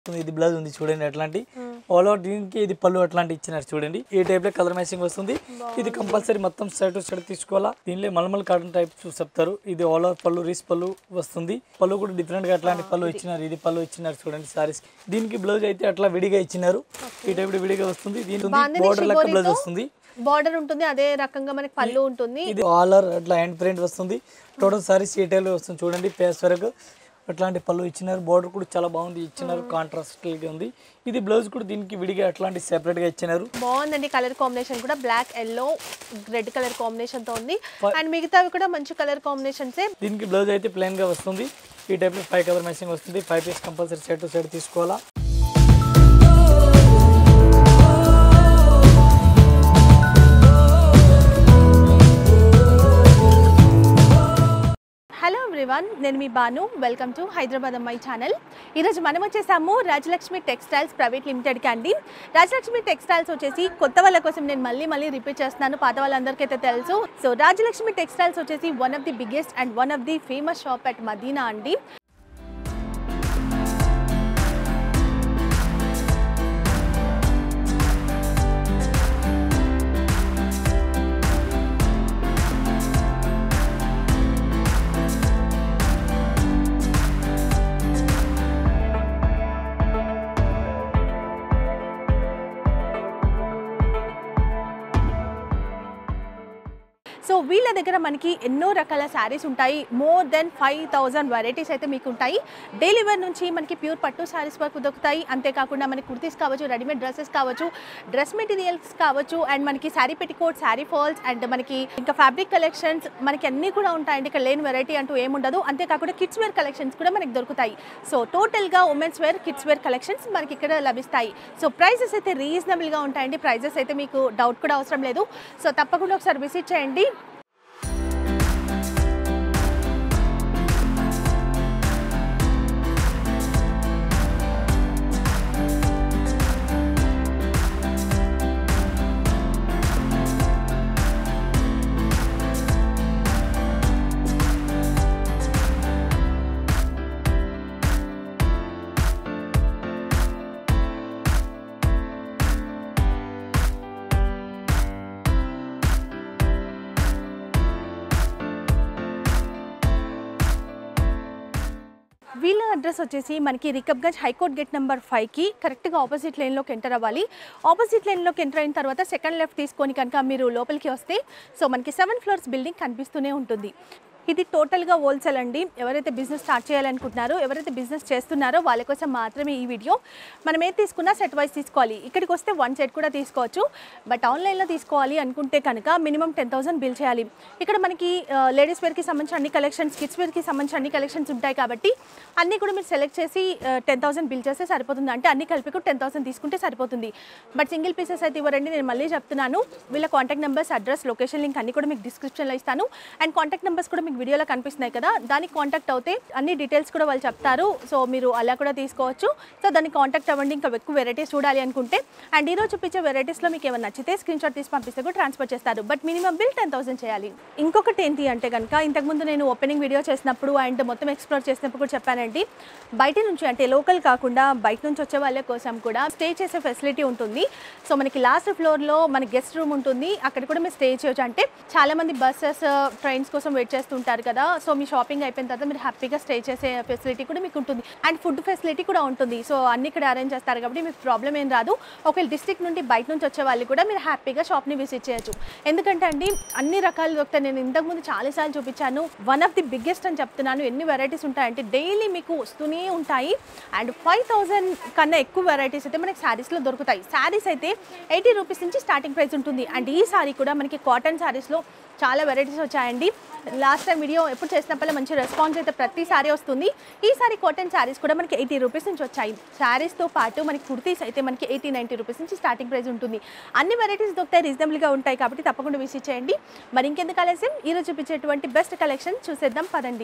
ఇది బ్లౌజ్ ఉంది చూడండి అట్లాంటి ఆల్ ఓవర్ దీనికి ఇది పళ్ళు అట్లాంటి ఇచ్చినారు చూడండి ఈ టైప్ లో కలర్ మ్యాచింగ్ వస్తుంది ఇది కంపల్సరీ మొత్తం సైడ్ టు సైడ్ తీసుకోవాలా దీనిలో మల్మల్ కాటన్ టైప్ చెప్తారు ఇది ఆల్ ఓవర్ పళ్ళు రీస్ పళ్ళు వస్తుంది పళ్ళు కూడా డిఫరెంట్ గా అట్లాంటి పళ్ళు ఇచ్చినారు ఇది పళ్ళు ఇచ్చినారు చూడండి సారీస్ దీనికి బ్లౌజ్ అయితే అట్లా విడిగా ఇచ్చినారు ఈ టైప్ విడిగా వస్తుంది దీనికి బాందిని బోర్డర్ లెక్క బ్లౌజ్ షిబోరితో వస్తుంది బార్డర్ ఉంటుంది అదే రకంగా మనకి పళ్ళు ఉంటుంది ఇది ఆలర్ అట్లా హ్యాండ్ ప్రింట్ వస్తుంది టోటల్ సారీస్ ఈ టైప్ లో వస్తుంది చూడండి పేస్ వరకు అట్లాంటి పళ్ళు ఇచ్చినారు బార్డర్ కూడా చాలా బాగుంది ఇచ్చినారు కాంట్రాస్ట్ ఉంది ఇది బ్లౌజ్ కూడా దీనికి విడిగా అట్లాంటి సెపరేట్ గా ఇచ్చినారు బాగుందండి కలర్ కాంబినేషన్ కూడా black yellow red colour combination తో ఉంది అండ్ మిగతావి కూడా మంచి కలర్ కాంబినేషన్సే దీనికి బ్లౌజ్ అయితే ప్లెయిన్ గా వస్తుంది ఈ టైప్ లో ఫైవ్ కలర్ మ్యాచింగ్ వస్తుంది five piece compulsory side to side తీసుకోవాలా హలో ఎవ్రీవన్ నేను మీ బాను వెల్కమ్ టు హైదరాబాద్ అమ్మాయి ఛానల్ ఈరోజు మనం వచ్చేసాము రాజలక్ష్మి టెక్స్టైల్స్ ప్రైవేట్ లిమిటెడ్కి అండి రాజలక్ష్మి టెక్స్టైల్స్ వచ్చేసి కొత్త వాళ్ళ కోసం నేను మళ్ళీ మళ్ళీ రిపీట్ చేస్తున్నాను పాత వాళ్ళందరికీ అయితే తెలుసు సో రాజలక్ష్మి టెక్స్టైల్స్ వచ్చేసి one of the biggest and one of the famous shop at Madina అండి సో వీళ్ళ దగ్గర మనకి ఎన్నో రకాల శారీస్ ఉంటాయి more than five thousand varieties అయితే మీకు ఉంటాయి డైలీ వేర్ నుంచి మనకి ప్యూర్ పట్టు శారీస్ వరకు దొరుకుతాయి అంతేకాకుండా మనకి కుర్తీస్ కావచ్చు రెడీమేడ్ డ్రెస్సెస్ కావచ్చు డ్రెస్ మెటీరియల్స్ కావచ్చు అండ్ మనకి sari petticoat sari falls and మనకి ఇంకా ఫ్యాబ్రిక్ కలెక్షన్స్ మనకి అన్నీ కూడా ఉంటాయండి ఇక్కడ లేని వెరైటీ అంటూ ఏముండదు అంతేకాకుండా కిడ్స్ వేర్ కలెక్షన్స్ కూడా మనకి దొరుకుతాయి సో టోటల్గా womens wear kids wear collections మనకి ఇక్కడ లభిస్తాయి సో ప్రైజెస్ అయితే రీజనబుల్గా ఉంటాయండి ప్రైజెస్ అయితే మీకు డౌట్ కూడా అవసరం లేదు సో తప్పకుండా ఒకసారి విజిట్ చేయండి వీళ్ళ అడ్రస్ వచ్చేసి మనకి రికబ్గంజ్ హైకోర్ట్ గేట్ నెంబర్ ఫైవ్కి కరెక్ట్గా ఆపోజిట్ లైన్లోకి ఎంటర్ అవ్వాలి ఆపోజిట్ లైన్లోకి ఎంటర్ అయిన తర్వాత సెకండ్ లెఫ్ట్ తీసుకొని కనుక మీరు లోపలికి వస్తే సో మనకి సెవెన్ ఫ్లోర్స్ బిల్డింగ్ కనిపిస్తూనే ఉంటుంది ఇది టోటల్గా హోల్సేల్ అండి ఎవరైతే బిజినెస్ స్టార్ట్ చేయాలనుకుంటున్నారో ఎవరైతే బిజినెస్ చేస్తున్నారో వాళ్ళ కోసం మాత్రమే ఈ వీడియో మనం ఏది తీసుకున్నా సెట్ వైజ్ తీసుకోవాలి ఇక్కడికి వస్తే వన్ సెట్ కూడా తీసుకోవచ్చు బట్ ఆన్లైన్లో తీసుకోవాలి అనుకుంటే కనుక మినిమం టెన్ థౌసండ్ బిల్ చేయాలి ఇక్కడ మనకి లేడీస్ వేర్కి సంబంధించిన అన్ని కలెక్షన్స్ కిడ్స్ వేర్కి సంబంధించిన అన్ని కలెక్షన్స్ ఉంటాయి కాబట్టి అన్నీ కూడా మీరు సెలెక్ట్ చేసి టెన్ థౌసండ్ బిల్ చేస్తే సరిపోతుంది అంటే అన్ని కలిపి కూడా టెన్ థౌసండ్ తీసుకుంటే సరిపోతుంది బట్ సింగిల్ పీసెస్ అయితే ఇవ్వరండి నేను మళ్ళీ చెప్తున్నాను వీళ్ళ contact numbers address location link అన్ని కూడా మీకు డిస్క్రిప్షన్లో ఇస్తాను అండ్ కాంటాక్ట్ నెంబర్స్ కూడా మీకు వీడియోలో కనిపిస్తున్నాయి కదా దానికి కాంటాక్ట్ అవుతే అన్ని డీటెయిల్స్ కూడా వాళ్ళు చెప్తారు సో మీరు అలా కూడా తీసుకోవచ్చు సో దానికి కాంటాక్ట్ అవ్వండి ఇంకా ఎక్కువ వెరైటీస్ చూడాలి అనుకుంటే అండ్ ఈరోజు చూపించే వెరైటీస్లో మీకు ఏమైనా నచ్చితే స్క్రీన్ షాట్ తీసి పంపిస్తే కూడా ట్రాన్స్ఫర్ చేస్తారు but minimum bill ten thousand చేయాలి ఇంకొకటి ఏంటి అంటే కనుక ఇంతకుముందు నేను ఓపెనింగ్ వీడియో చేసినప్పుడు అండ్ మొత్తం ఎక్స్ప్లోర్ చేసినప్పుడు కూడా చెప్పానండి బయట నుంచి అంటే లోకల్ కాకుండా బయట నుంచి వచ్చే వాళ్ళ కోసం కూడా స్టే చేసే ఫెసిలిటీ ఉంటుంది సో మనకి లాస్ట్ ఫ్లోర్లో మన గెస్ట్ రూమ్ ఉంటుంది అక్కడ కూడా మీరు స్టే చేయొచ్చు అంటే చాలా మంది బస్సెస్ ట్రైన్స్ కోసం వెయిట్ చేస్తుంటారు కదా సో మీ షాపింగ్ అయిపోయిన తర్వాత మీరు హ్యాపీగా స్టే చేసే ఫెసిలిటీ కూడా మీకు ఉంటుంది అండ్ ఫుడ్ ఫెసిలిటీ కూడా ఉంటుంది సో అన్ని ఇక్కడ అరేంజ్ చేస్తారు కాబట్టి మీకు ప్రాబ్లం ఏం రాదు ఒకవేళ డిస్ట్రిక్ట్ నుండి బయట నుంచి వచ్చే వాళ్ళు కూడా మీరు హ్యాపీగా షాప్ని విజిట్ చేయొచ్చు ఎందుకంటే అండి అన్ని రకాలు దొరుకుతాయి నేను ఇంతకుముందు చాలాసార్లు చూపించాను వన్ ఆఫ్ ది బిగ్గెస్ట్ అని చెప్తున్నాను ఎన్ని వెరైటీస్ ఉంటాయంటే డైలీ మీకు వస్తూనే ఉంటాయి అండ్ ఫైవ్ థౌజండ్ కన్నా ఎక్కువ వెరైటీస్ అయితే మనకి శారీస్లో దొరుకుతాయి శారీస్ అయితే ఎయిటీ రూపీస్ నుంచి స్టార్టింగ్ ప్రైస్ ఉంటుంది అండ్ ఈ సారీ కూడా మనకి కాటన్ శారీస్లో చాలా వెరైటీస్ వచ్చాయండి లాస్ట్ టైం వీడియో ఎప్పుడు చేసినప్పుడే మంచి రెస్పాన్స్ అయితే ప్రతి సారీ వస్తుంది ఈసారి కాటన్ శారీస్ కూడా మనకి ఎయిటీ రూపీస్ నుంచి వచ్చాయి శారీస్తో పాటు మనకి కుర్తీస్ అయితే మనకి ఎయిటీ నైంటీ రూపీస్ నుంచి స్టార్టింగ్ ప్రైస్ ఉంటుంది అన్ని వెరైటీస్ దొరుకుతాయి రీజనబుల్గా ఉంటాయి కాబట్టి తప్పకుండా విజిట్ చేయండి మరి ఇంకెందుకు ఆలస్యం ఈరోజు చూపించేటువంటి బెస్ట్ కలెక్షన్ చూసేద్దాం పదండి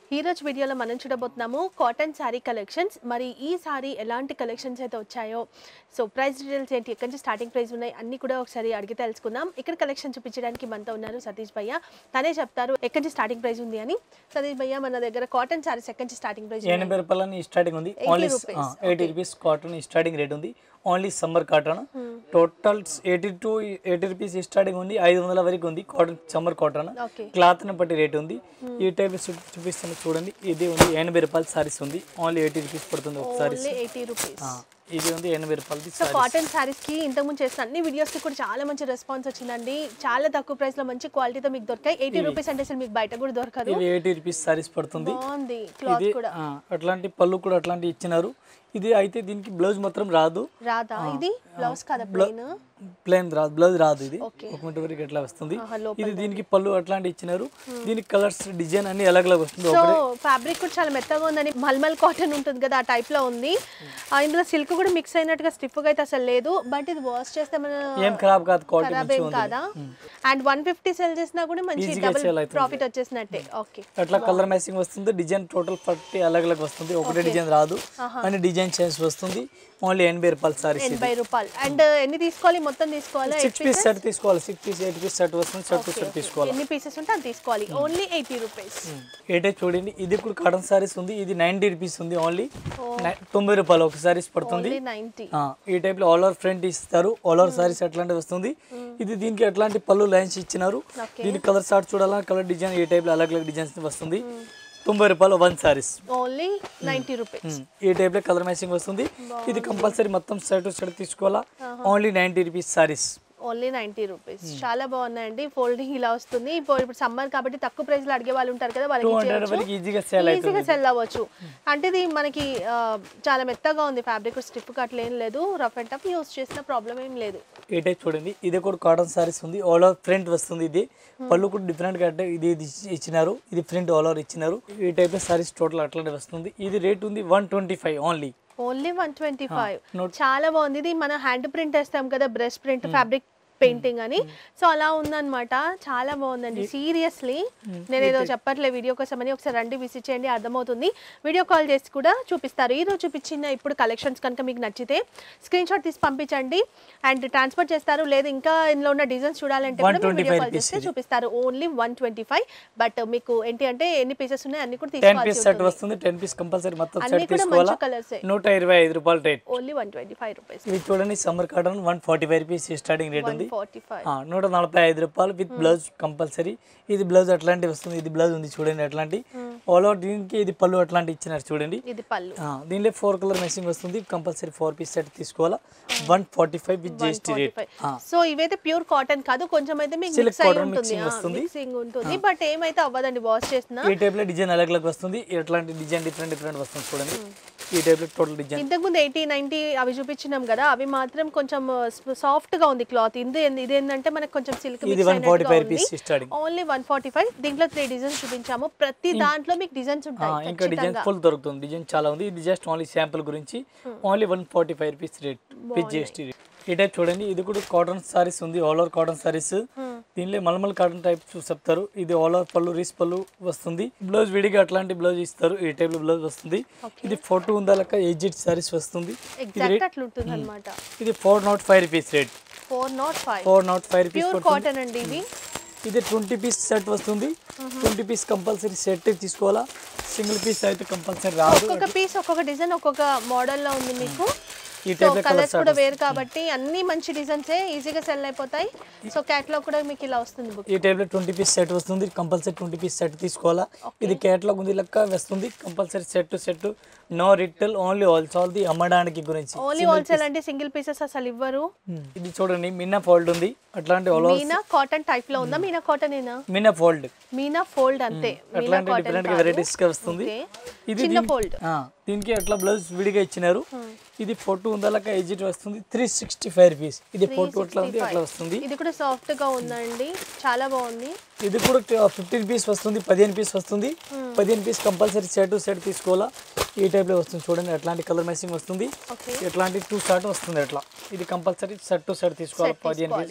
ఈ రోజు వీడియోలో మనం చూడబోతున్నాము కాటన్ శారీ కలెక్షన్స్ మరి ఈ శారీ ఎలాంటి కలెక్షన్స్ అయితే వచ్చాయో సో ప్రైస్ డీటెయిల్స్ ఏంటి ఎక్కడి నుంచి స్టార్టింగ్ ప్రైస్ ఉన్నాయి అన్ని కూడా ఒకసారి అడిగి తెలుసుకుందాం ఇక్కడ కలెక్షన్ చూపించడానికి మనతో ఉన్నారు సతీష్ భయ్య తనే చెప్తారు ఎక్కడి నుంచి స్టార్టింగ్ ప్రైస్ ఉంది అని సతీష్ భయ్య మన దగ్గర కాటన్ శారీస్ ఎక్కడి నుంచి స్టార్టింగ్ ప్రైస్ ఎనభై రూపాయలని స్టార్టింగ్ ఉంది 80 only rupees. Eighty rupees cotton starting rate ఉంది only summer cotton total eighty to eighty rupees starting ఉంది ఐదు వందల వరకు ఉంది cotton summer cotton okay cloth ని బట్టి రేట్ ఉంది ఈ టైప్ చూపిస్తాను చూడండి ఇది ఉంది ఎనభై రూపాయల సారీస్ ఉంది ఓన్లీ ఎయిటీ రూపీస్ పడుతుంది ఒక సారీస్ ఓన్లీ ఎయిటీ రూపీస్ ఇది ఉంది ఎనభై రూపాయలది సో కాటన్ శారీస్ కి ఇంతకుముందు చేసిన అన్ని వీడియోస్ కి కూడా చాలా మంచి రెస్పాన్స్ వచ్చిందండి చాలా తక్కువ ప్రైస్ లో మంచి క్వాలిటీతో మీకు దొరికాయి ఎయిటీ రూపీస్ అంటే అసలు మీకు బయట కూడా దొరకదు ఇవి ఎయిటీ రూపీస్ సారీస్ పడుతుంది బాగుంది క్లాత్ ఇది కూడా ఆ, అట్లాంటి పళ్ళు కూడా అట్లాంటి ఇచ్చినారు ఇది అయితే దీనికి బ్లౌజ్ మాత్రం రాదు రాదా ఇది బ్లౌజ్ కదా ప్లెయిన్ ప్లేన్ రాదు బ్లౌజ్ రాదు ఇది Okay. ఒక మీటర్ వరకు ఎట్లా వస్తుంది ఆహా, లోపల ఇది దీనికి పళ్ళు అట్లాంటి ఇచ్చినారు దీనికి కలర్స్ డిజైన్ అన్ని అలగ్ అలగ్ వస్తుంది సో ఒకటే ఫ్యాబ్రిక్ కూడా చాలా మెత్తగా ఉందని మల్మల్ కాటన్ ఉంటుంది కదా ఆ టైప్ లో ఉంది ఆ, ఇందులో సిల్క్ కూడా మిక్స్ అయినట్టుగా స్టిఫ్ గా అయితే అసలు లేదు బట్ ఇది వాష్ చేస్తే మన ఏం ఖరాబ్ కాదు క్వాలిటీ ఖరాబ్ ఏం కాదా అండ్ వన్ ఫిఫ్టీ సెల్ చేసినా కూడా మంచి Easy గా డబుల్ sell అవుతుంది. ప్రాఫిట్ వచ్చేసినట్టే ఓకే అట్లా కలర్ మ్యాచింగ్ వస్తుంది డిజైన్ టోటల్ పట్టి అలగ్ అలగ్ వస్తుంది ఒకటే డిజైన్ రాదు అని డిజైన్ చేంజ్ వస్తుంది ఓన్లీ ఎనభై రూపాయల సారీస్ ఇది ఎనభై రూపాయలు అండ్ ఎన్ని తీసుకోవాలి మొత్తం తీసుకోవాలా సిక్స్ పీస్ సెట్ తీసుకోవాలి six piece eight piece set వస్తుంది సెట్ టు సెట్ తీసుకోవాలి ఎన్ని పీసెస్ ఉంటే అది తీసుకోవాలి ఓన్లీ ఎయిటీ రూపీస్ ఏటే చూడండి ఇది కూడా కాటన్ సారీస్ ఉంది ఇది నైన్టీ రూపీస్ ఉంది ఓన్లీ తొంభై రూపాయలు ఒక సారీస్ పడుతుంది ఓన్లీ నైన్టీ ఆ, ఈ టైప్ లో ఆల్ ఓవర్ ఫ్రంట్ ఇస్తారు ఆల్ ఓవర్ సారీస్ అట్లాంటి వస్తుంది ఇది దీనికి ఎట్లాంటి పళ్ళు లైన్స్ ఇచ్చినారు Okay. దీని కలర్ షార్ట్ చూడాలా కలర్ డిజైన్ ఈ టైప్ లో అలగ్ అలగ్ డిజైన్స్ వస్తుంది తొంభై రూపాయలు one saris only ninety rupees ఈ టైప్ లో కలర్ మ్యాచింగ్ వస్తుంది ఇది కంపల్సరీ మొత్తం షర్ట్ టు షర్ట్ తీసుకోవాలా only ninety rupees saris only ninety rupees చాలా బాగున్నాయండి ఫోల్డింగ్ ఇలా వస్తుంది ఇప్పుడు ఇప్పుడు సమ్మర్ కాబట్టి తక్కువ ప్రైస్ లో అడిగే వాళ్ళు ఉంటారు కదా టూ వాళ్ళకి హండ్రెడ్ ఇచ్చేయచ్చు. వరకు ఈజీగా సేల్ అవుతుంది ఈజీగా సెల్ అవ్వచ్చు అంటే ఇది మనకి ఆ, చాలా మెత్తగా ఉంది ఫ్యాబ్రిక్ స్టిఫ్ అట్లా ఏం లేదు రఫ్ అండ్ టఫ్ యూస్ చేసిన ప్రాబ్లం ఏం లేదు ఈ టైప్ చూడండి ఇది కూడా కాటన్ సారీస్ ఉంది ఆల్ ఓవర్ ప్రింట్ వస్తుంది ఇది పళ్ళు కూడా డిఫరెంట్ గా అంటే ఇది ఇది ఇచ్చినారు ఇది ప్రింట్ ఆల్ ఓవర్ ఇచ్చినారు ఈ టైప్ సారీస్ టోటల్ అట్లాంటి వస్తుంది ఇది రేట్ ఉంది one twenty five only only one twenty five note- చాలా బాగుంది ఇది మన హ్యాండ్ ప్రింట్ వేస్తాం కదా బ్రష్ ప్రింట్ ఫ్యాబ్రిక్ పెయింటింగ్ అని సో అలా ఉందన్నమాట చాలా బాగుందండి సీరియస్లీ నేను ఏదో చెప్పట్లే వీడియో కోసం అని ఒకసారి రండి విజిట్ చేయండి అర్థమవుతుంది వీడియో కాల్ చేసి కూడా చూపిస్తారు ఈ రోజు చూపించిన ఇప్పుడు కలెక్షన్స్ కనుక మీకు నచ్చితే స్క్రీన్ షాట్ తీసి పంపించండి అండ్ ట్రాన్స్ఫర్ చేస్తారు లేదా ఇంకా ఇందులో ఉన్న డిజైన్స్ చూడాలంటే కూడా మీరు 125 వీడియో కాల్ rupees చేస్తే ఇది. చూపిస్తారు only one twenty five but మీకు ఏంటి అంటే ఎన్ని పీసెస్ ఉన్నాయి అన్ని కూడా టెన్ తీసుకోవాల్సి పీస్ సెట్ ఉంటుంది వస్తుంది టెన్ పీస్ కంపల్సరీ మొత్తం అన్ని సెట్ కూడా తీసుకోవాలా మంచి కలర్సే నూట ఇరవై ఐదు రూపాయలు rate only one twenty five rupees ఇది చూడండి summer cotton one forty five rupees starting rate one ఉంది ఫార్టీ ఫైవ్ ఆ, నూట నలభై ఐదు రూపాయలు విత్ బ్లౌజ్ కంపల్సరీ ఇది బ్లౌజ్ అట్లాంటి వస్తుంది ఇది బ్లౌజ్ ఉంది చూడండి అట్లాంటి ఆల్ ఓవర్ దీనికి ఇది పళ్ళు అట్లాంటి ఇచ్చినారు చూడండి ఇది పళ్ళు ఆ, దీనిలో ఫోర్ కలర్ మెసింగ్ వస్తుంది కంపల్సరీ ఫోర్ పీస్ సెట్ తీసుకోవాలా one forty five with GST rate so ఇవైతే ప్యూర్ కాటన్ కాదు కొంచెం అయితే మీకు Silk మిక్స్ అయి cotton ఉంటుంది mixing వస్తుంది. మిక్సింగ్ ఉంటుంది బట్ ఏమైతే అవ్వదండి వాష్ చేసిన ఈ టైప్ లో డిజైన్ అలగ్ అలగ్ వస్తుంది ఎట్లాంటి డిజైన్ డిఫరెంట్ డిఫరెంట్ వస్తుంది చూడండి ఈ టైప్ లో టోటల్ డిజైన్ ఇంతకు ముందు ఎయిటీ నైన్టీ అవి చూపించినాం కదా అవి మాత్రం కొంచెం సాఫ్ట్ గా ఉంది క్లాత్ ఇది ఇది ఏంటంటే మనకు కొంచెం సిల్క్ ఇది one forty five rupees starting only one forty five దీంట్లో త్రీ డిజైన్స్ చూపించాము ప్రతి దాంట్లో మీకు డిజైన్స్ ఉంటాయి ఇంకా డిజైన్ ఫుల్ దొరుకుతుంది డిజైన్ చాలా ఉంది ఇది జస్ట్ ఓన్లీ శాంపుల్ గురించి only one forty five rupees rate with GST rate ఈ టైప్ చూడండి ఇది కూడా కాటన్ సారీస్ ఉంది ఆల్ ఓవర్ కాటన్ సారీస్ దీనిలో మల్మల్ కాటన్ టైప్ చెప్తారు ఇది ఆల్ ఓవర్ పళ్ళు రీస్ పళ్ళు వస్తుంది బ్లౌజ్ విడిగా అట్లాంటి బ్లౌజ్ ఇస్తారు ఈ టైప్ లో బ్లౌజ్ వస్తుంది ఇది ఫోటో ఉందా లెక్క ఎయిట్ సారీస్ వస్తుంది ఇది ఎగ్జాక్ట్ రేట్ అట్లా ఉంటుంది అనమాట ఇది four nought five rupees rate four nought five four nought five rupees pure పడుతుంది కాటన్ అండి ఇది ఇది ట్వంటీ పీస్ సెట్ వస్తుంది ట్వంటీ పీస్ కంపల్సరీ సెట్ తీసుకోవాలా సింగిల్ పీస్ అయితే కంపల్సరీ రాదు ఒక్కొక్క పీస్ ఒక్కొక్క డిజైన్ ఒక్కొక్క మోడల్ లో ఉంది మీకు ఈ సో టైప్ లో కలర్స్ కలర్స్ కూడా వేరు కాబట్టి అన్ని మంచి డిజైన్స్ ఈజీగా సెల్ అయిపోతాయి సో క్యాట్లాగ్ కూడా మీకు ఇలా వస్తుంది బుక్ ఈ టైప్ లో ట్వంటీ పీస్ సెట్ వస్తుంది కంపల్సరీ ట్వంటీ పీస్ సెట్ తీసుకోవాలా ఇది కేటలాగ్ ఉంది లెక్క వస్తుంది compulsory set set no retail only wholesale ది అమ్మడానికి గురించి ఓన్లీ హోల్సేల్ అంటే సింగిల్ పీసెస్ అసలు ఇవ్వరు Hmm. ఇది చూడండి మిన్నా ఫోల్డ్ ఉంది అట్లాంటి all over- Meena cotton type లో ఉందా మీనా కాటన్ ఏనా మిన్నా ఫోల్డ్ మీనా ఫోల్డ్ అంతే మీనా అట్లాంటి కాటన్ డిఫరెంట్ వెరైటీస్ గా వస్తుంది ఓకే ఇది చిన్న దీనికి- ఫోల్డ్ ఆ, దీనికి అట్లా బ్లౌజ్ విడిగా ఇచ్చినారు ఇది ఫోటో ఉందా లెక్క ఎజిట్ వస్తుంది త్రీ సిక్స్టీ ఫైవ్ రూపీస్ ఇది ఫోటో అట్లా ఉంది అట్లా వస్తుంది ఇది కూడా సాఫ్ట్ గా ఉందండి చాలా బాగుంది ఇది కూడా ఫిఫ్టీన్ పీస్ వస్తుంది పదిహేను పీస్ వస్తుంది పదిహేను పీస్ కంపల్సరీ సెట్ సెట్ తీసుకోవాలా ఈ టైప్లో వస్తుంది చూడండి ఎట్లాంటి కలర్ మ్యాచింగ్ వస్తుంది ఓకే ఎట్లాంటి టూ షర్ట్ వస్తుంది అట్లా ఇది కంపల్సరీ సెట్ టు సెట్ తీసుకోవాలి Set పదిహేను పీస్ తీసుకోవాలి.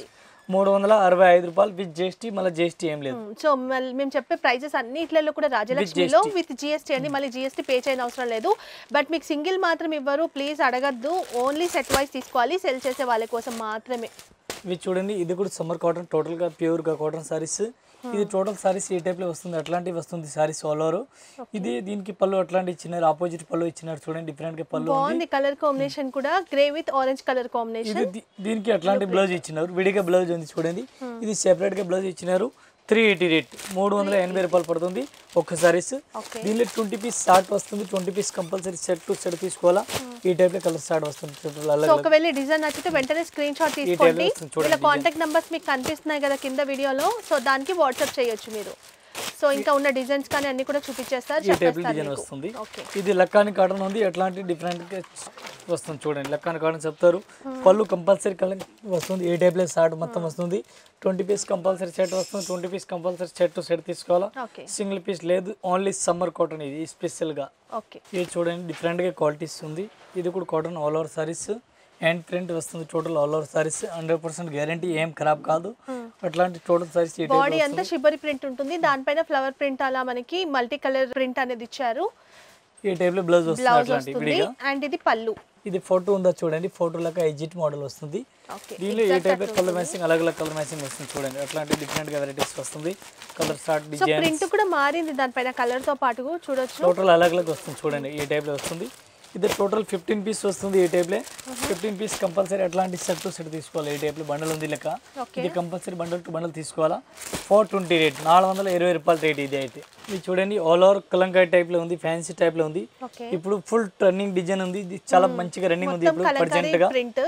మూడు వందల అరవై ఐదు రూపాయలు విత్ జిఎస్టీ మళ్ళీ జిఎస్టీ ఏం లేదు సో మళ్ళీ మేము చెప్పే ప్రైజెస్ అన్నిట్లలో కూడా రాజలక్ష్మిలో విత్ జిఎస్టీ అండి మళ్ళీ జిఎస్టీ పే చేయని అవసరం లేదు బట్ మీకు సింగిల్ మాత్రం ఇవ్వరు ప్లీజ్ అడగద్దు ఓన్లీ సెట్ వైజ్ తీసుకోవాలి సెల్ చేసే వాళ్ళ కోసం మాత్రమే ఇవి చూడండి ఇది కూడా సమ్మర్ కాటన్ టోటల్గా ప్యూర్గా కాటన్ సారీస్ ఇది టోటల్ సారీస్ ఈ టైప్లో వస్తుంది అట్లాంటివి వస్తుంది సారీస్ ఆల్ ఓవర్ ఇది దీనికి పళ్ళు అట్లాంటి ఇచ్చినారు ఆపోజిట్ పళ్ళు ఇచ్చినారు చూడండి డిఫరెంట్ గా పళ్ళు ఉంది బాగుంది కలర్ కాంబినేషన్ కూడా grey with orange colour combination ఇది దీ- దీనికి అట్లాంటి బ్లౌజ్ ఇచ్చినారు విడిగా బ్లౌజ్ ఉంది చూడండి ఇది సెపరేట్ గా బ్లౌజ్ ఇచ్చినారు త్రీ ఎయిటీ రేట్ మూడు వందల ఎనభై రూపాయలు పడుతుంది ఒక్క సారీస్ Okay. దీనిలో ట్వంటీ పీస్ షార్ట్ వస్తుంది twenty piece compulsory set to set తీసుకోవాలా ఈ టైప్ లో కలర్ షార్ట్ వస్తుంది total సో అలగ్ ఒకవేళ డిజైన్ నచ్చితే వెంటనే స్క్రీన్ షాట్ type లో తీసుకోండి వస్తుంది చూడండి ఇలా కాంటాక్ట్ నెంబర్స్ మీకు కనిపిస్తున్నాయి కదా కింద వీడియోలో సో దానికి వాట్సాప్ చేయొచ్చు మీరు సో ఇంకా ఉన్న డిజైన్స్ కానీ అన్ని కూడా చూపించేస్తారు ఈ టైప్ చెప్పేస్తారు డిజైన్ మీకు. వస్తుంది ఓకే ఇది లక్కాని కాటన్ ఉంది ఎట్లాంటి డిఫరెంట్ గా వస్తుంది చూడండి లక్కాని కాటన్ చెప్తారు పళ్ళు కంపల్సరీ కలర్ వస్తుంది ఏ టైప్ లో షార్ట్ మొత్తం వస్తుంది ట్వంటీ పీస్ కంపల్సరీ సెట్ వస్తుంది twenty piece compulsory set to set తీసుకోవాలా ఓకే సింగిల్ పీస్ లేదు ఓన్లీ సమ్మర్ కాటన్ ఇది స్పెషల్ గా ఓకే ఇది చూడండి డిఫరెంట్ గా క్వాలిటీస్ ఉంది ఇది కూడా cotton all over saris hand print వస్తుంది total all over saris hundred percent guarantee ఏం ఖరాబ్ కాదు అట్లాంటి టోటల్ సారీస్ ఈ type లో బాడీ అంతా షిబరి ప్రింట్ ఉంటుంది దానిపైన ఫ్లవర్ ప్రింట్ అలా మనకి మల్టీ కలర్ ప్రింట్ అనేది ఇచ్చారు ఈ టైప్ లో బ్లౌజ్ వస్తుంది బ్లౌజ్ అట్లాంటి వస్తుంది విడిగా అండ్ ఇది పళ్ళు ఇది ఫోటో ఉందా చూడండి ఫోటో లాగా ఎగ్జిట్ మోడల్ వస్తుంది ఓకే దీనిలో ఏ టైప్ కలర్ మ్యాచింగ్ అలాగే అలగ్ కలర్ మ్యాచింగ్ వస్తుంది చూడండి అట్లాంటి డిఫరెంట్ గా వెరైటీస్ వస్తుంది colour short so design print కూడా మారింది దానిపైన కలర్ తో పాటు చూడొచ్చు టోటల్ అలాగ్ అలాగ్ వస్తుంది చూడండి ఈ టైప్ లో వస్తుంది ఇది టోటల్ ఫిఫ్టీన్ పీస్ వస్తుంది ఈ టైప్ లో ఫిఫ్టీన్ పీస్ కంపల్సరీ అట్లాంటి సెట్ టు సెట్ తీసుకోవాలి ఈ టైప్ లో బండల్ ఉంది లెక్క ఓకే ఇది కంపల్సరీ బండల్ టు బండల్ తీసుకోవాలా ఫోర్ ట్వంటీ రేట్ నాలుగు వందల ఇరవై రూపాయల రేట్ ఇది అయితే ఇది చూడండి ఆల్ ఓవర్ కలంకాయ టైప్ లో ఉంది ఫ్యాన్సీ టైప్ లో ఉంది ఓకే ఇప్పుడు ఫుల్ రన్నింగ్ డిజైన్ ఉంది ఇది చాలా మంచిగా రన్నింగ్ ఉంది ఇప్పుడు కలంకారీ ప్రజెంట్ గా print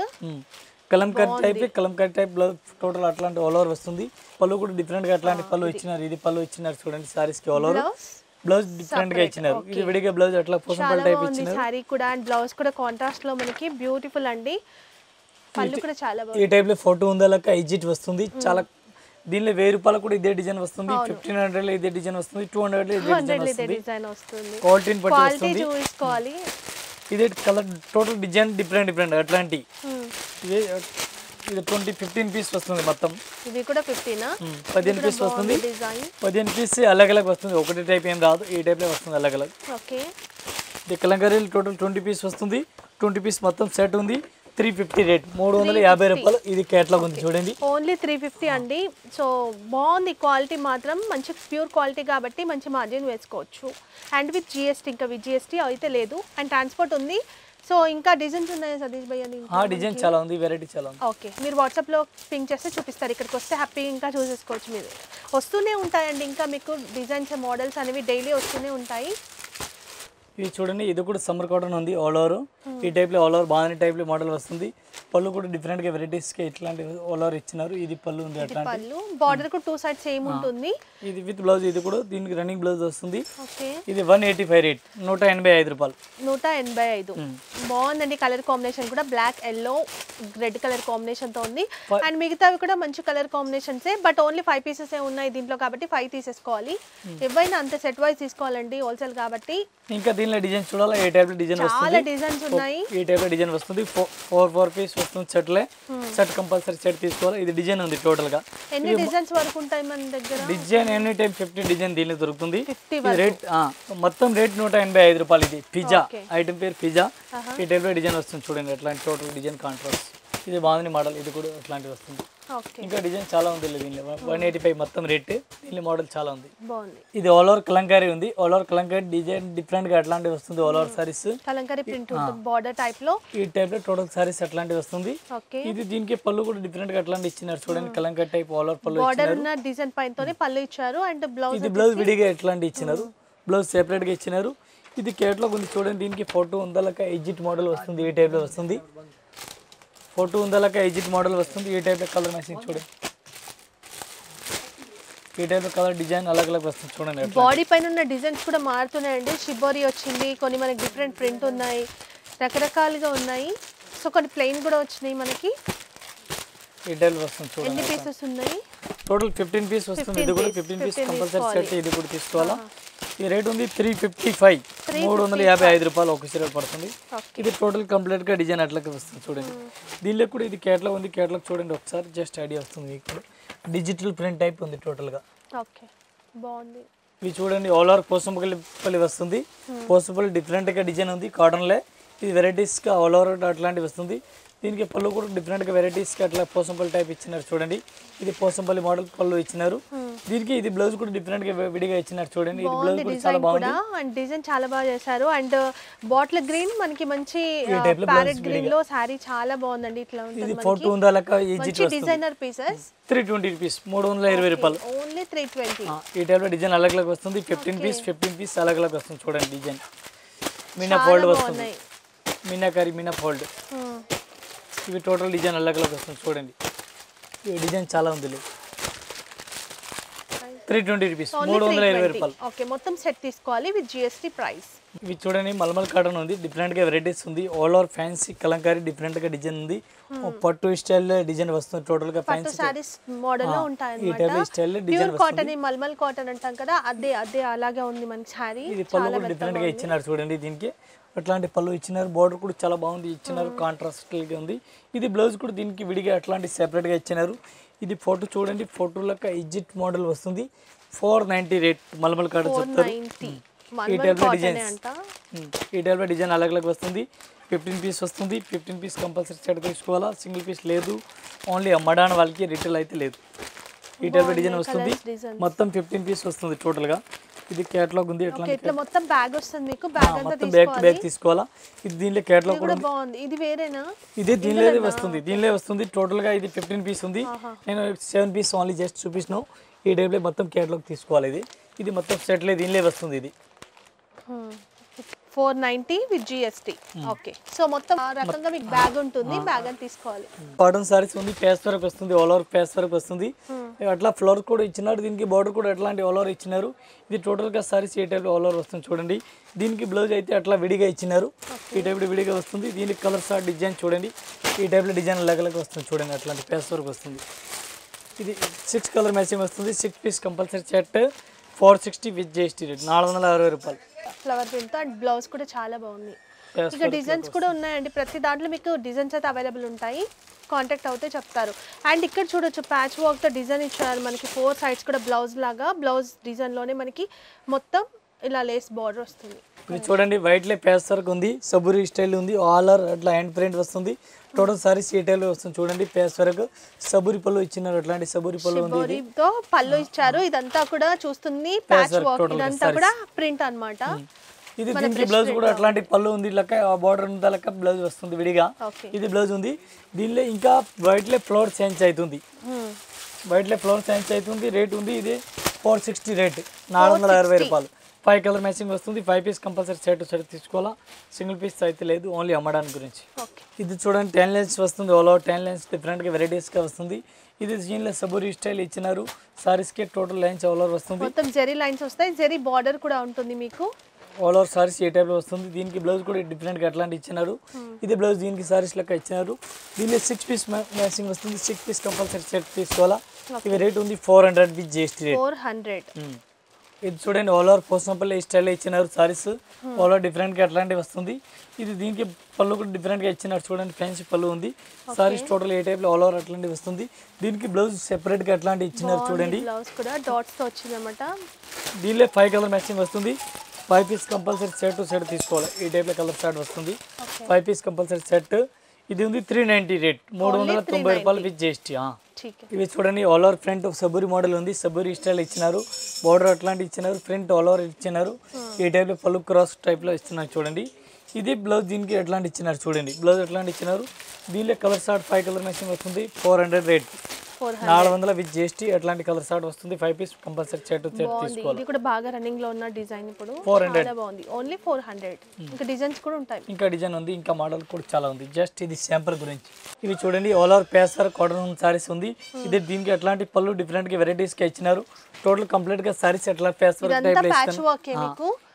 kalamkari type kalamkari type blouse total అట్లాంటి ఆల్ ఓవర్ వస్తుంది పళ్ళు కూడా డిఫరెంట్ గా అట్లాంటి పళ్ళు ఇచ్చినారు ఇది పళ్ళు ఇచ్చినారు చూడండి సారీస్ కి all over blouse blouse different గా ఇచ్చినారు ఇది విడిగా బ్లౌజ్ అట్లా పోసంపల్ చాలా టైప్ బాగుంది ఇచ్చినారు శారీ కూడా అండ్ బ్లౌజ్ కూడా కాంట్రాస్ట్ లో మనకి బ్యూటిఫుల్ అండి పళ్ళు కూడా చాలా బాగుంది ఈ టైప్ లో ఫోటో ఉందా లెక్క ఎగ్జిట్ వస్తుంది చాలా దీనిలో వెయ్యి రూపాయలు కూడా ఇదే డిజైన్ వస్తుంది ఫిఫ్టీన్ హండ్రెడ్ లో ఇదే డిజైన్ వస్తుంది టూ హండ్రెడ్ లో ఇదే డిజైన్ హండ్రెడ్ ఇదే వస్తుంది డిజైన్ వస్తుంది క్వాలిటీని బట్టి క్వాలిటీ వస్తుంది చూసుకోవాలి ఇదే colour total design different different అట్లాంటి Hmm. ఇదే ఇది ట్వంటీ ఫిఫ్టీన్ పీస్ వస్తుంది మొత్తం ఇవి కూడా ఫిఫ్టీనా ఉమ్, పదిహేను పీస్ వస్తుంది డిజైన్ పదిహేను పీస్ అలగ్ అలగ్ వస్తుంది ఒకటి టైప్ ఏం రాదు ఈ టైప్లో వస్తుంది అలగ్ అలగ్ ఓకే ఇది కలంకారీలు టోటల్ ట్వంటీ పీస్ వస్తుంది ట్వంటీ పీస్ మొత్తం సెట్ ఉంది త్రీ ఫిఫ్టీ రేట్ మూడు వందల యాభై రూపాయలు ఇది కేటలాగ్ ఉంది చూడండి ఓన్లీ త్రీ ఫిఫ్టీ అండి సో బాగుంది క్వాలిటీ మాత్రం మంచి ప్యూర్ క్వాలిటీ కాబట్టి మంచి మార్జిన్ వేసుకోవచ్చు అండ్ విత్ జిఎస్టీ ఇంకా విత్ జిఎస్టీ అయితే లేదు అండ్ ట్రాన్స్పోర్ట్ ఉంది సో ఇంకా డిజైన్స్ ఉన్నాయా సతీష్ భయ్య ఆ డిజైన్ చాలా ఉంది వెరైటీ చాలా ఉంది ఓకే మీరు వాట్సాప్లో పింక్ చేస్తే చూపిస్తారు ఇక్కడికి వస్తే హ్యాపీ ఇంకా చూసేసుకోవచ్చు మీరు వస్తూనే ఉంటాయండి ఇంకా మీకు డిజైన్స్ మోడల్స్ అనేవి డైలీ వస్తూనే ఉంటాయి ఇది చూడండి ఇది కూడా సమ్మర్ కాటన్ ఉంది ఆల్ ఓవర్ ఈ టైప్లో ఆల్ ఓవర్ బాగుంది టైప్లో మోడల్ వస్తుంది పళ్ళు కూడా డిఫరెంట్గా వెరైటీస్కి ఇట్లాంటి ఆల్ ఓవర్ ఇచ్చినారు ఇది పళ్ళు ఉంది అట్లాంటి పళ్ళు బార్డర్ కూడా టూ సైడ్స్ సేమ్ ఉంటుంది ఇది విత్ బ్లౌజ్ ఇది కూడా దీనికి రన్నింగ్ బ్లౌజ్ వస్తుంది ఓకే ఇది వన్ ఎయిటీ ఫైవ్ రేట్ నూట ఎనభై ఐదు రూపాయలు నూట ఎనభై ఐదు బాగుందండి కలర్ కాంబినేషన్ కూడా black yellow red colour combination తో ఉంది అండ్ మిగతావి కూడా మంచి కలర్ కాంబినేషన్సే బట్ ఓన్లీ ఫైవ్ పీసెస్ ఉన్నాయి దీంట్లో కాబట్టి ఫైవ్ తీసేసుకోవాలి ఎవరైనా అంత సెట్ వైజ్ తీసుకోవాలండి హోల్సేల్ కాబట్టి ఇంకా దీనిలో డిజైన్ చూడాలా ఏ టైప్లో డిజైన్ చాలా వస్తుంది డిజైన్స్ ఉన్నాయి ఈ టైప్లో డిజైన్ వస్తుంది ఫోర్ ఫోర్ పీస్ వస్తుంది సెట్లే సెట్ కంపల్సరీ సెట్ తీసుకోవాలి ఇది డిజైన్ ఉంది టోటల్గా ఎన్ని డిజైన్స్ వరకు ఉంటాయి మన దగ్గర design any type fifty design దీనిలో దొరుకుతుంది 50 ఇది రేట్ ఆ, మొత్తం రేట్ నూట ఎనభై ఐదు రూపాయలు ఇది పిజ్జా Okay. ఐటమ్ పేరు పిజ్జా ఈ టైప్లో డిజైన్ వస్తుంది చూడండి ఎట్లాంటి టోటల్ డిజైన్ కాంట్రాస్ట్ ఇది బాగుంది మోడల్ ఇది కూడా అట్లాంటివి వస్తుంది ఓకే ఇంకా డిజైన్ చాలా ఉంది దీనిలో వన్ ఎయిటీ ఫైవ్ మొత్తం రేట్ దీనిలో మోడల్ చాలా ఉంది బాగుంది ఇది ఆల్ ఓవర్ కలంకారీ ఉంది ఆల్ ఓవర్ కలంకారీ డిజైన్ డిఫరెంట్గా అట్లాంటివి వస్తుంది all over sarees Kalamkari print ఉంటుంది బార్డర్ టైప్ లో ఈ టైప్లో టోటల్ సారీస్ అట్లాంటివి వస్తుంది ఓకే ఇది దీనికి పళ్ళు కూడా డిఫరెంట్గా అట్లాంటి ఇచ్చినారు చూడండి కలంకారీ టైప్ ఆల్ ఓవర్ పళ్ళు బార్డర్ ఉన్న డిజైన్ పైన తోనే పళ్ళు ఇచ్చారు అండ్ బ్లౌజ్ ఇది బ్లౌజ్ విడిగా ఎట్లాంటి ఇచ్చినారు బ్లౌజ్ సెపరేట్గా ఇచ్చినారు ఇది కేటలాగ్ ఉంది చూడండి దీనికి ఫోటో ఉందలక ఎగ్జిట్ మోడల్ వస్తుంది ఈ టైప్లో వస్తుంది ఫోటో ఉందలక ఎగ్జిట్ మోడల్ వస్తుంది ఈ టైప్లో కలర్ మ్యాచింగ్ చూడండి ఈ టైప్లో కలర్ డిజైన్ అలగ్ అలగ్ వస్తుంది చూడండి ఎట్లా బాడీ పైన ఉన్న డిజైన్స్ కూడా మారుతున్నాయండి షిబోరి వచ్చింది కొన్ని మనకి డిఫరెంట్ ప్రింట్ ఉన్నాయి రకరకాలుగా ఉన్నాయి సో కొన్ని ప్లెయిన్ కూడా వచ్చినాయి మనకి ఈ టైప్లో వస్తుంది చూడండి ఎన్ని పీసెస్ ఉన్నాయి టోటల్ ఫిఫ్టీన్ పీస్ వస్తుంది ఇది కూడా ఫిఫ్టీన్ పీస్ 15 కంపల్సరీ సెట్ ఇది కూడా తీసుకోవాలా ఈ రేట్ ఉంది త్రీ ఫిఫ్టీ ఫైవ్ మూడు వందల యాభై ఐదు రూపాయలు ఒక చీర పడుతుంది ఓకే ఇది టోటల్ కంప్లీట్ గా డిజైన్ అట్లకి వస్తుంది చూడండి దీనిలో కూడా ఇది కేటలాగ్ ఉంది కేటలాగ్ చూడండి ఒకసారి జస్ట్ ఐడియా వస్తుంది మీకు కూడా డిజిటల్ ప్రింట్ టైప్ ఉంది టోటల్ గా ఓకే బాగుంది ఇవి చూడండి ఆల్ ఓవర్ పోసంపల్లి పల్లి వస్తుంది పోసంపల్లి డిఫరెంట్ గా డిజైన్ ఉంది కాటన్ లే ఇది వెరైటీస్ గా ఆల్ ఓవర్ అట్లాంటివి వస్తుంది దీనికి పళ్ళు కూడా డిఫరెంట్ గా వెరైటీస్ గా అట్లా పోసంపల్లి టైప్ ఇచ్చినారు చూడండి ఇది పోసంపల్లి మోడల్ పళ్ళు ఇచ్చినారు దీనికి ఇది బ్లౌజ్ కూడా డిఫరెంట్ గా విడిగా ఇచ్చినారు చూడండి ఇది బ్లౌజ్ బాగుంది కూడా చాలా డిజైన్ బాగుంది కూడా అండ్ డిజైన్ చాలా బాగా చేశారు అండ్ బాటిల్ గ్రీన్ మనకి మంచి type లో ప్యారెట్ blouse గ్రీన్ లో శారీ చాలా బాగుందండి ఇట్లా ఇది ఉంటుంది ఫోర్ టూ ఉందా లెక్క ఈజీ మంచి designer pieces three twenty rupees మూడు వందల ఇరవై రూపాయలు ఓన్లీ త్రీ ట్వంటీ ఆ, ఈ టైప్లో డిజైన్ అలగ్ అలగ్ వస్తుంది ఫిఫ్టీన్ పీస్ ఫిఫ్టీన్ పీస్ అలగ్ అలగ్ వస్తుంది చూడండి డిజైన్ మీనా ఫోల్డ్ వస్తుంది బాగున్నాయి మీనాకారి మీనా ఫోల్డ్ ఇవి టోటల్ డిజైన్ అలగ్ అలగ్ వస్తుంది చూడండి ఈ డిజైన్ చాలా ఉంది త్రీ ట్వంటీ రూపీస్ మూడు వందల ఇరవై రూపాయలు ఓకే మొత్తం సెట్ తీసుకోవాలి విత్ జిఎస్టీ ప్రైస్ ఇవి చూడండి మల్మల్ కాటన్ ఉంది డిఫరెంట్ గా వెరైటీస్ ఉంది all over fancy Kalamkari different గా డిజైన్ ఉంది పట్టు స్టైల్ డిజైన్ వస్తుంది టోటల్ గా పట్టు ఫ్యాన్సీ సారీస్ మోడల్ లో ఉంటాయి ఈ type style pure design cotton malmal cotton అంటాం కదా అదే అదే అలాగే ఉంది మనకి శారీ ఇది పళ్ళు కూడా డిఫరెంట్ గా ఇచ్చినారు చూడండి దీనికి అట్లాంటి పళ్ళు ఇచ్చినారు బార్డర్ కూడా చాలా బాగుంది ఇచ్చినారు కాంట్రాస్ట్ గా ఉంది ఇది బ్లౌజ్ కూడా దీనికి విడిగా అట్లాంటి సెపరేట్ గా ఇచ్చినారు ఇది ఫోటో చూడండి ఫోటో లెక్క ఎగ్జిట్ మోడల్ వస్తుంది ఫోర్ నైన్టీ రేట్ మలమల్ కాడ చెప్తారు నైన్టీ ఈ మల్మల్ టైప్ లో కాటన్ డిజైన్స్ అంట ఈ టైప్ లో డిజైన్ అలగ్ అలగ్ వస్తుంది ఫిఫ్టీన్ పీస్ వస్తుంది ఫిఫ్టీన్ పీస్ కంపల్సరీ చెడ్ తీసుకోవాలా సింగిల్ పీస్ లేదు ఓన్లీ అమ్మడానికి వాళ్ళకి రిటైల్ అయితే లేదు ఈ టైప్ లో డిజైన్ వస్తుంది డిజైన్ మొత్తం ఫిఫ్టీన్ పీస్ వస్తుంది టోటల్ గా ఇది కేటలాగ్ ఉంది ఓకే ఎట్లాంటి ఇట్లా మొత్తం బ్యాగ్ వస్తుంది మీకు బ్యాగ్ అంతా మొత్తం బ్యాగ్ టు తీసుకోవాలి బ్యాగ్ తీసుకోవాలా ఇది దీనిలో కేటలాగ్ ఇది కూడా కూడా బాగుంది ఇది వేరేనా ఇదే దీనిలో వస్తుంది దీనిలో వస్తుంది టోటల్ గా ఇది ఫిఫ్టీన్ పీస్ ఉంది నేను సెవెన్ పీస్ ఓన్లీ జస్ట్ చూపించిన ఈ టైప్లో మొత్తం కేటలాగ్ తీసుకోవాలి ఇది ఇది మొత్తం సెట్లే దీనిలో వస్తుంది ఇది four ninety with GST okay so మొత్తం ఆ రకంగా మీకు బ్యాగ్ ఉంటుంది బ్యాగ్ అని తీసుకోవాలి కాటన్ సారీస్ ఉంది పేస్ వర్క్ వస్తుంది ఆల్ ఓవర్ పేస్ వర్క్ వస్తుంది అట్లా ఫ్లవర్ కూడా ఇచ్చినారు దీనికి బార్డర్ కూడా ఎట్లాంటి ఆల్ ఓవర్ ఇచ్చినారు ఇది టోటల్ గా సారీస్ ఈ టైప్ ఆల్ ఓవర్ వస్తుంది చూడండి దీనికి బ్లౌజ్ అయితే అట్లా విడిగా ఇచ్చినారు ఈ టైప్ విడిగా వస్తుంది దీనికి కలర్స్ ఆ డిజైన్ చూడండి ఈ టైప్లో డిజైన్ లగలగా వస్తుంది చూడండి అట్లాంటి పేస్ వర్క్ వస్తుంది ఇది సిక్స్ కలర్ మ్యాచింగ్ వస్తుంది six piece compulsory set four sixty with GST rate నాలుగు వందల అరవై రూపాయలు ఫ్లవర్ ప్రింట్ అండ్ బ్లౌజ్ కూడా చాలా బాగుంది Yes, ఇక డిజైన్స్ కూడా ఉన్నాయండి ప్రతి దాంట్లో మీకు డిజైన్స్ అయితే అవైలబుల్ ఉంటాయి కాంటాక్ట్ అవుతే చెప్తారు అండ్ ఇక్కడ చూడొచ్చు ప్యాచ్ వర్క్తో డిజైన్ ఇచ్చారు మనకి ఫోర్ సైడ్స్ కూడా బ్లౌజ్ లాగా బ్లౌజ్ డిజైన్లోనే మనకి మొత్తం ఇలా లేస్ బార్డర్ వస్తుంది ఇది చూడండి వైట్ లే పేస్ వర్క్ ఉంది సబురి స్టైల్ ఉంది ఆల్ ఆర్ అట్లా హ్యాండ్ ప్రింట్ వస్తుంది టోటల్ సారీస్ ఈ టైల్ వస్తుంది చూడండి పేస్ వర్క్ సబురి పళ్ళు ఇచ్చినారు అట్లాంటి సబురి పళ్ళు ఉంది ఇది బోరీతో పళ్ళు ఇచ్చారు ఇదంతా కూడా చూస్తుంది ప్యాచ్ work వర్క్ total గా ఇదంతా కూడా ప్రింట్ అన్నమాట ఇది దీనికి బ్లౌజ్ కూడా అట్లాంటి పళ్ళు ఉంది లెక్క ఆ బార్డర్ ఉందా లెక్క బ్లౌజ్ వస్తుంది విడిగా ఓకే ఇది బ్లౌజ్ ఉంది దీనిలో ఇంకా వైట్ లే ఫ్లవర్ చేంజ్ అవుతుంది వైట్ లే ఫ్లవర్ చేంజ్ అవుతుంది రేట్ ఉంది ఇది ఫోర్ సిక్స్టీ రేట్ నాలుగు వందల అరవై రూపాయలు ఫైవ్ కలర్ మ్యాచింగ్ వస్తుంది five piece compulsory set set తీసుకోవాలా సింగిల్ పీస్ అయితే లేదు ఓన్లీ అమ్మడానికి గురించి ఓకే ఇది చూడండి టెన్ లైన్స్ వస్తుంది ఆల్ ఓవర్ టెన్ లైన్స్ డిఫరెంట్గా వెరైటీస్గా వస్తుంది ఇది దీనిలో సబూరి స్టైల్ ఇచ్చినారు సారీస్కి టోటల్ లైన్స్ ఆల్ ఓవర్ వస్తుంది మొత్తం జెరీ లైన్స్ వస్తాయి జెరీ బార్డర్ కూడా ఉంటుంది మీకు ఆల్ ఓవర్ సారీస్ ఏ టైప్లో వస్తుంది దీనికి బ్లౌజ్ కూడా డిఫరెంట్గా అట్లాంటి ఇచ్చినారు ఇది బ్లౌజ్ దీనికి సారీస్ లెక్క ఇచ్చినారు దీనిలో సిక్స్ పీస్ మ్యాచింగ్ వస్తుంది సిక్స్ పీస్ కంపల్సరీ సెట్ తీసుకోవాలా ఇవి రేట్ ఉంది four hundred with GST rate four hundred ఇది చూడండి ఆల్ ఓవర్ పోసంపల్లి స్టైల్ ఇచ్చినారు సారీస్ ఆల్ ఓవర్ డిఫరెంట్గా అట్లాంటివి వస్తుంది ఇది దీనికి పళ్ళు కూడా డిఫరెంట్గా ఇచ్చినారు చూడండి ఫ్యాన్సీ పళ్ళు ఉంది సారీస్ టోటల్ ఏ టైప్లో ఆల్ ఓవర్ అట్లాంటివి వస్తుంది దీనికి బ్లౌజ్ సెపరేట్గా అట్లాంటి ఇచ్చినారు చూడండి బ్లౌజ్ కూడా డాట్స్ తో వచ్చింది అనమాట దీనిలో ఫైవ్ కలర్ మ్యాచింగ్ వస్తుంది five piece compulsory set to set తీసుకోవాలి ఈ టైప్లో కలర్ షార్ట్ వస్తుంది ఫైవ్ పీస్ కంపల్సరీ సెట్ ఇది ఉంది త్రీ నైంటీ రేట్ మూడు వందల తొంభై రూపాయలు విత్ జిఎస్టీ ठीक है ఇవి చూడండి ఆల్ ఓవర్ ఫ్రంట్ సబూరి మోడల్ ఉంది సబూరి స్టైల్ ఇచ్చినారు బార్డర్ అట్లాంటి ఇచ్చినారు ఫ్రంట్ ఆల్ ఓవర్ ఇచ్చినారు ఈ టైప్లో పళ్ళు క్రాస్ టైప్లో ఇస్తున్నారు చూడండి ఇది బ్లౌజ్ దీనికి ఎట్లాంటి ఇచ్చినారు చూడండి బ్లౌజ్ ఎట్లాంటి ఇచ్చినారు దీనిలో కలర్ షార్ట్ ఫైవ్ కలర్ మ్యాచింగ్ వస్తుంది ఫోర్ హండ్రెడ్ రేట్ ఫోర్ నాలుగు వందల విత్ జిఎస్టీ ఎట్లాంటి కలర్ షార్ట్ వస్తుంది five piece compulsory set set బాగుంది తీసుకోవాలి ఇది కూడా బాగా రన్నింగ్ లో ఉన్న డిజైన్ ఇప్పుడు 400. చాలా బాగుంది ఓన్లీ ఫోర్ హండ్రెడ్ ఇంకా డిజైన్స్ కూడా ఉంటాయి ఇంకా డిజైన్ ఉంది ఇంకా మోడల్ కూడా చాలా ఉంది జస్ట్ ఇది శాంపుల్ గురించి ఇవి చూడండి ఆల్ ఓవర్ పేసర్ కాటన్ సారీస్ ఉంది ఇది దీనికి ఎట్లాంటి పళ్ళు డిఫరెంట్ గా వెరైటీస్ గా ఇచ్చినారు టోటల్ కంప్లీట్ గా సారీస్ ఎట్లా పేసర్ ఇదంతా టైప్ లో ప్యాచ్ ఇస్తాను వర్క్ మీకు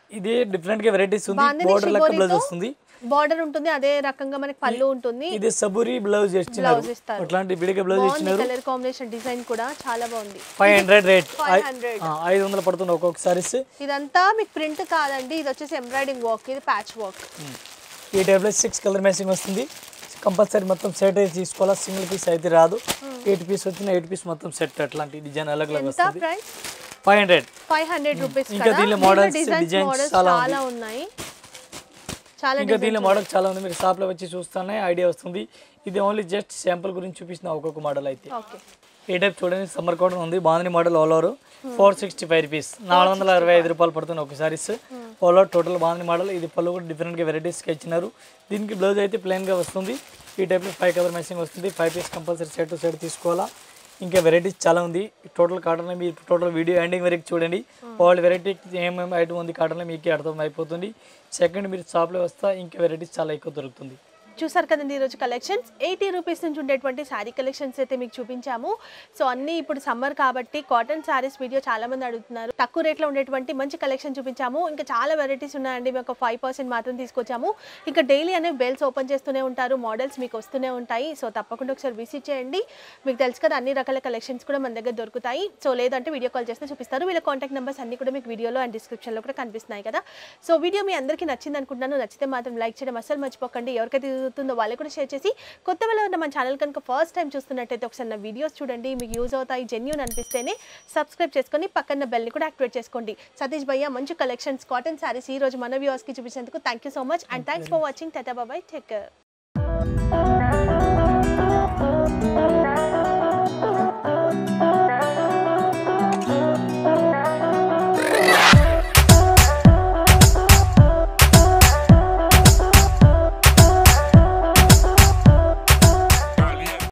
ఇది డిఫరెంట్ గా వెరైటీస్ ఉంది బాందిని బోర్డర్ లెక్క బ్లౌజ్ షిబోరితో వస్తుంది బార్డర్ ఉంటుంది అదే రకంగా మనకి పళ్ళు ఉంటుంది ఇది సబూరి బ్లౌజ్ ఇచ్చినారు Blouse ఇస్తారు. అట్లాంటి విడిగా బ్లౌజ్ బాగుంది ఇచ్చినారు కలర్ కాంబినేషన్ డిజైన్ కూడా చాలా బాగుంది five hundred rate five hundred ఐదు వందలు పడుతుంది ఒక్కొక్క సారీస్ ఇదంతా మీకు ప్రింట్ కాదండి ఇది వచ్చేసి ఎంబ్రాయిడింగ్ వర్క్ ఇది ప్యాచ్ వర్క్ ఈ టైప్లో సిక్స్ కలర్ మ్యాచింగ్ వస్తుంది కంపల్సరీ మొత్తం సెట్ అయితే తీసుకోవాలా సింగిల్ పీస్ అయితే రాదు ఎయిట్ పీస్ వచ్చిన ఎయిట్ పీస్ మొత్తం సెట్ అట్లాంటి డిజైన్ అలగ్ అలగ్ ఎంత వస్తుంది price five hundred five hundred rupees ఇంకా దీనిలో models, డిజైన్స్ designs మోడల్స్ చాలా చాలా ఉన్నాయి చాలా ఇంకా దీనిలో మోడల్ చాలా ఉంది మీరు షాప్లో వచ్చి చూస్తానే ఐడియా వస్తుంది ఇది ఓన్లీ జస్ట్ శాంపుల్ గురించి చూపిస్తున్న ఒక్కొక్క మోడల్ అయితే ఓకే ఈ టైప్ చూడండి సమ్మర్ కాటన్ ఉంది బాగుంది model all over four sixty five rupees నాలుగు వందల అరవై ఐదు రూపాయలు పడుతుంది ఒక సారీస్ ఆల్ ఓవర్ టోటల్ బాగుంది మోడల్ ఇది పళ్ళు కూడా డిఫరెంట్గా వెరైటీస్గా ఇచ్చినారు దీనికి బ్లౌజ్ అయితే ప్లెయిన్గా వస్తుంది ఈ టైప్లో ఫైవ్ కలర్ మ్యాచింగ్ వస్తుంది five piece compulsory set to set తీసుకోవాలా ఇంకా వెరైటీస్ చాలా ఉంది టోటల్ కాటన్ మీరు టోటల్ వీడియో ఎండింగ్ వరకు చూడండి వాళ్ళ వెరైటీ ఏమేమి ఐటమ్ ఉంది కాటన్లో మీకే అర్థం అయిపోతుంది సెకండ్ మీరు షాప్లో వస్తా ఇంకా వెరైటీస్ చాలా ఎక్కువ దొరుకుతుంది చూసారు కదండి ఈరోజు కలెక్షన్స్ ఎయిటీ రూపీస్ నుంచి ఉండేటువంటి శారీ కలెక్షన్స్ అయితే మీకు చూపించాము సో అన్నీ ఇప్పుడు సమ్మర్ కాబట్టి కాటన్ శారీస్ వీడియో చాలా మంది అడుగుతున్నారు తక్కువ రేట్లో ఉండేటువంటి మంచి కలెక్షన్ చూపించాము ఇంకా చాలా వెరైటీస్ ఉన్నాయండి మేము ఒక ఫైవ్ పర్సెంట్ మాత్రం తీసుకొచ్చాము ఇంకా డైలీ అనేవి బెల్స్ ఓపెన్ చేస్తూనే ఉంటారు మోడల్స్ మీకు వస్తూనే ఉంటాయి సో తప్పకుండా ఒకసారి విజిట్ చేయండి మీకు తెలుసు కదా అన్ని రకాల కలెక్షన్స్ కూడా మన దగ్గర దొరుకుతాయి సో లేదంటే వీడియో కాల్ చేస్తే చూపిస్తారు వీళ్ళ కాంటాక్ట్ నెంబర్స్ అన్ని కూడా మీకు వీడియోలో అండ్ డిస్క్రిప్షన్లో కూడా కనిపిస్తున్నాయి కదా సో వీడియో మీ అందరికీ నచ్చింది అనుకుంటున్నాను నచ్చితే మాత్రం లైక్ చేయడం అస్సలు మర్చిపోకండి ఎవరికైతే చదువుతుందో వాళ్ళకి కూడా షేర్ చేసి కొత్త వాళ్ళు ఉన్న మన ఛానల్ కనుక ఫస్ట్ టైం చూస్తున్నట్టయితే ఒకసారి నా వీడియోస్ చూడండి మీకు యూజ్ అవుతాయి జెన్యూన్ అనిపిస్తేనే సబ్స్క్రైబ్ చేసుకొని పక్కన బెల్ని కూడా యాక్టివేట్ చేసుకోండి సతీష్ భయ్య మంచి కలెక్షన్స్ కాటన్ శారీస్ ఈ రోజు మన వ్యూవర్స్కి చూపించినందుకు thank you so much and thanks for watching టాటా బాబాయ్ టేక్ కేర్